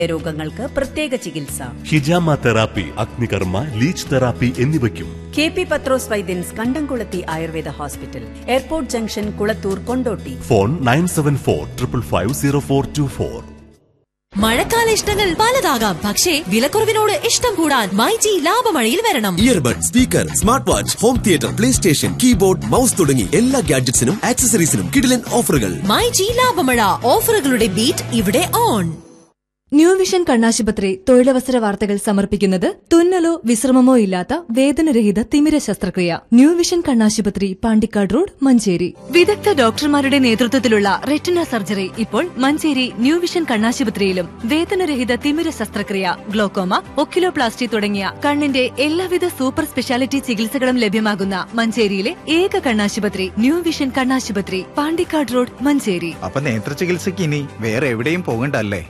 രോഗങ്ങൾക്ക് പ്രത്യേക ചികിത്സ ഹിജാമ തെറാപ്പി അഗ്നികർമ്മ ലീച്ച് തെറാപ്പി എന്നിവയ്ക്കും കെ പി പത്രോസ് വൈദ്യൻസ് Kandamkulathy Ayurveda hospital airport junction Kulathur Kondotty phone nine seven four triple five zero four two four മഴക്കാല ഇഷ്ടങ്ങൾ പലതാകാം പക്ഷേ വിലക്കുറവിനോട് ഇഷ്ടം കൂടാൻ മൈജി ലാഭമഴയിൽ വരണം earbud speaker smart watch home theatre play station keyboard mouse തുടങ്ങി എല്ലാ ഗാഡ്ജറ്റ്സിനും ആക്സസറീസിനും കിടിലൻ ഓഫറുകൾ മൈജി ലാഭമഴ ഓഫറുകളുടെ ബീറ്റ് ഇവിടെ ഓൺ ന്യൂ വിഷൻ കണ്ണാശുപത്രി തൊഴിലവസര വാർത്തകൾ സമർപ്പിക്കുന്നത് തുന്നലോ വിശ്രമമോ ഇല്ലാത്ത വേദനരഹിത തിമിര ശസ്ത്രക്രിയ ന്യൂ വിഷൻ കണ്ണാശുപത്രി പാണ്ടിക്കാട് റോഡ് മഞ്ചേരി വിദഗ്ധ ഡോക്ടർമാരുടെ നേതൃത്വത്തിലുള്ള റെറ്റിന സർജറി ഇപ്പോൾ മഞ്ചേരി ന്യൂ വിഷൻ കണ്ണാശുപത്രിയിലും വേദനരഹിത തിമിര ശസ്ത്രക്രിയ ഗ്ലോക്കോമ ഒക്കിലോപ്ലാസ്റ്റി തുടങ്ങിയ കണ്ണിന്റെ എല്ലാവിധ സൂപ്പർ സ്പെഷ്യാലിറ്റി ചികിത്സകളും ലഭ്യമാകുന്ന മഞ്ചേരിയിലെ ഏക കണ്ണാശുപത്രി ന്യൂ വിഷൻ കണ്ണാശുപത്രി പാണ്ടിക്കാട് റോഡ് മഞ്ചേരി അപ്പൊ നേത്ര ചികിത്സയ്ക്ക് ഇനി വേറെ എവിടെയും പോകണ്ടല്ലേ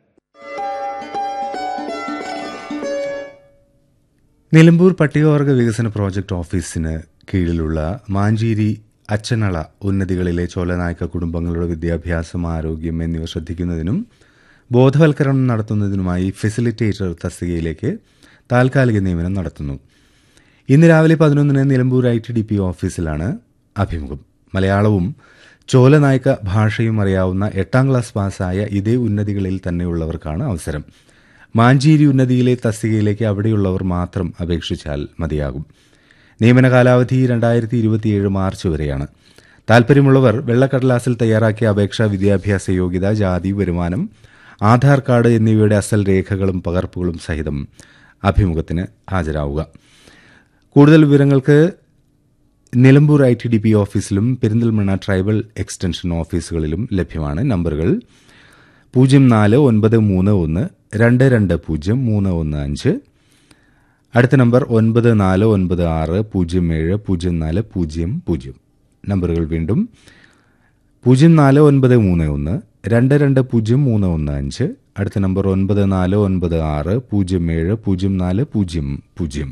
നിലമ്പൂർ പട്ടികവർഗ വികസന പ്രോജക്ട് ഓഫീസിന് കീഴിലുള്ള മാഞ്ചേരി അച്ചനള ഉന്നതികളിലെ ചോലനായ്ക്ക കുടുംബങ്ങളുടെ വിദ്യാഭ്യാസം ആരോഗ്യം എന്നിവ ശ്രദ്ധിക്കുന്നതിനും ബോധവൽക്കരണം നടത്തുന്നതിനുമായി ഫെസിലിറ്റേറ്റർ തസ്തികയിലേക്ക് താൽക്കാലിക നിയമനം നടത്തുന്നു ഇന്ന് രാവിലെ പതിനൊന്നിന് Nilambur I T D P ഓഫീസിലാണ് അഭിമുഖം മലയാളവും ചോലനായ്ക്ക ഭാഷയും അറിയാവുന്ന എട്ടാം ക്ലാസ് പാസ്സായ ഇതേ ഉന്നതികളിൽ തന്നെയുള്ളവർക്കാണ് അവസരം മാഞ്ചേരി ഉന്നതിയിലെ തസ്തികയിലേക്ക് അവിടെയുള്ളവർ മാത്രം അപേക്ഷിച്ചാൽ മതിയാകും നിയമന കാലാവധി രണ്ടായിരത്തി ഇരുപത്തിയേഴ് മാർച്ച് വരെയാണ് താൽപര്യമുള്ളവർ വെള്ളക്കടലാസിൽ തയ്യാറാക്കിയ അപേക്ഷ വിദ്യാഭ്യാസ യോഗ്യത ജാതി വരുമാനം ആധാർ കാർഡ് എന്നിവയുടെ അസൽ രേഖകളും പകർപ്പുകളും സഹിതം അഭിമുഖത്തിന് ഹാജരാവുക കൂടുതൽ വിവരങ്ങൾക്ക് Nilambur I T D P ഓഫീസിലും പെരിന്തൽമണ്ണ ട്രൈബൽ എക്സ്റ്റൻഷൻ ഓഫീസുകളിലും ലഭ്യമാണ് നമ്പറുകൾ പൂജ്യം നാല് ഒൻപത് മൂന്ന് ഒന്ന് രണ്ട് രണ്ട് പൂജ്യം മൂന്ന് ഒന്ന് അഞ്ച് അടുത്ത നമ്പർ ഒൻപത് നാല് ഒൻപത് ആറ് പൂജ്യം ഏഴ് പൂജ്യം നാല് പൂജ്യം പൂജ്യം നമ്പറുകൾ വീണ്ടും പൂജ്യം നാല് ഒൻപത് മൂന്ന് ഒന്ന് രണ്ട് രണ്ട് പൂജ്യം മൂന്ന് ഒന്ന് അഞ്ച് അടുത്ത നമ്പർ ഒൻപത് നാല് ഒൻപത് ആറ് പൂജ്യം ഏഴ് പൂജ്യം നാല് പൂജ്യം പൂജ്യം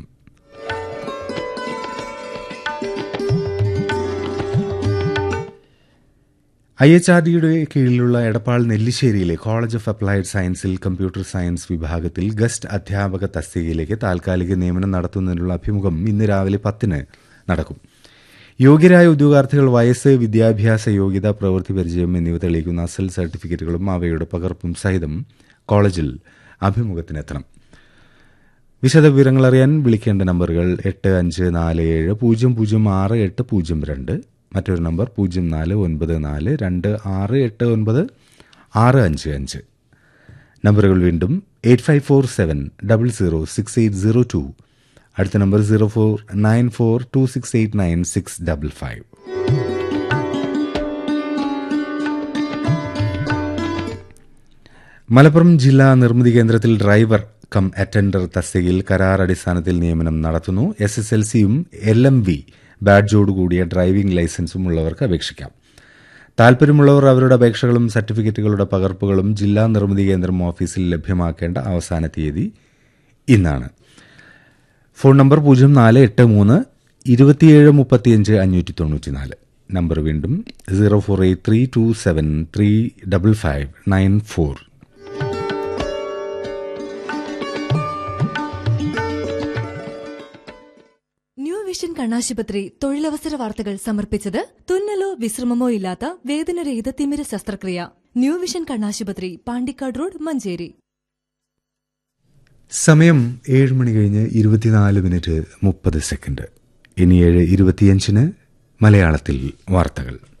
ഐ എച്ച് ആർ ഡിയുടെ കീഴിലുള്ള എടപ്പാൾ നെല്ലിശ്ശേരിയിലെ കോളേജ് ഓഫ് അപ്ലൈഡ് സയൻസിൽ കമ്പ്യൂട്ടർ സയൻസ് വിഭാഗത്തിൽ ഗസ്റ്റ് അധ്യാപക തസ്തികയിലേക്ക് താൽക്കാലിക നിയമനം നടത്തുന്നതിനുള്ള അഭിമുഖം ഇന്ന് രാവിലെ പത്തിന് നടക്കും യോഗ്യരായ ഉദ്യോഗാർത്ഥികൾ വയസ്സ് വിദ്യാഭ്യാസ യോഗ്യത പ്രവൃത്തി പരിചയം എന്നിവ തെളിയിക്കുന്ന അസൽ സർട്ടിഫിക്കറ്റുകളും അവയുടെ പകർപ്പും സഹിതം കോളേജിൽ അഭിമുഖത്തിനെത്തണം വിശദവിവരങ്ങൾ അറിയാൻ വിളിക്കേണ്ട നമ്പറുകൾ എട്ട് അഞ്ച് നാല് ഏഴ് പൂജ്യം പൂജ്യം ആറ് എട്ട് പൂജ്യം രണ്ട് മറ്റൊരു നമ്പർ പൂജ്യം നാല് ഒൻപത് നാല് രണ്ട് ആറ് എട്ട് ഒൻപത് ആറ് അഞ്ച് അഞ്ച് നമ്പറുകൾ വീണ്ടും eight five four seven double zero six eight zero two അടുത്ത number zero four nine four two six eight nine six double five Malappuram ജില്ലാ നിർമ്മിതി കേന്ദ്രത്തിൽ ഡ്രൈവർ കം അറ്റൻഡർ തസ്തികയിൽ കരാർ അടിസ്ഥാനത്തിൽ നിയമനം നടത്തുന്നു എസ് എസ് എൽ സിയും എൽ എം വി ബാഡ്ജോടുകൂടിയ ഡ്രൈവിംഗ് ലൈസൻസും ഉള്ളവർക്ക് അപേക്ഷിക്കാം താൽപര്യമുള്ളവർ അവരുടെ അപേക്ഷകളും സർട്ടിഫിക്കറ്റുകളുടെ പകർപ്പുകളും ജില്ലാ നിർമ്മിതി കേന്ദ്രം ഓഫീസിൽ ലഭ്യമാക്കേണ്ട അവസാന തീയതി ഇന്നാണ് ഫോൺ നമ്പർ പൂജ്യം നാല് എട്ട് മൂന്ന് ഇരുപത്തിയേഴ് മുപ്പത്തിയഞ്ച് അഞ്ഞൂറ്റി തൊണ്ണൂറ്റിനാല് നമ്പർ വീണ്ടും zero four eight three two seven three double five nine four new vision കണ്ണാശുപത്രി തൊഴിലവസര വാർത്തകൾ സമർപ്പിച്ചത് തുന്നലോ വിശ്രമമോ ഇല്ലാത്ത വേദനരഹിത തിമിര ശസ്ത്രക്രിയ ന്യൂ വിഷൻ കണ്ണാശുപത്രി പാണ്ടിക്കാട് റോഡ് മഞ്ചേരി സമയം ഏഴ് മണി കഴിഞ്ഞ് ഇരുപത്തിനാല് മിനിറ്റ് മുപ്പത് സെക്കൻഡ് ഇനി ഏഴ് ഇരുപത്തിയഞ്ചിന് മലയാളത്തിൽ വാർത്തകൾ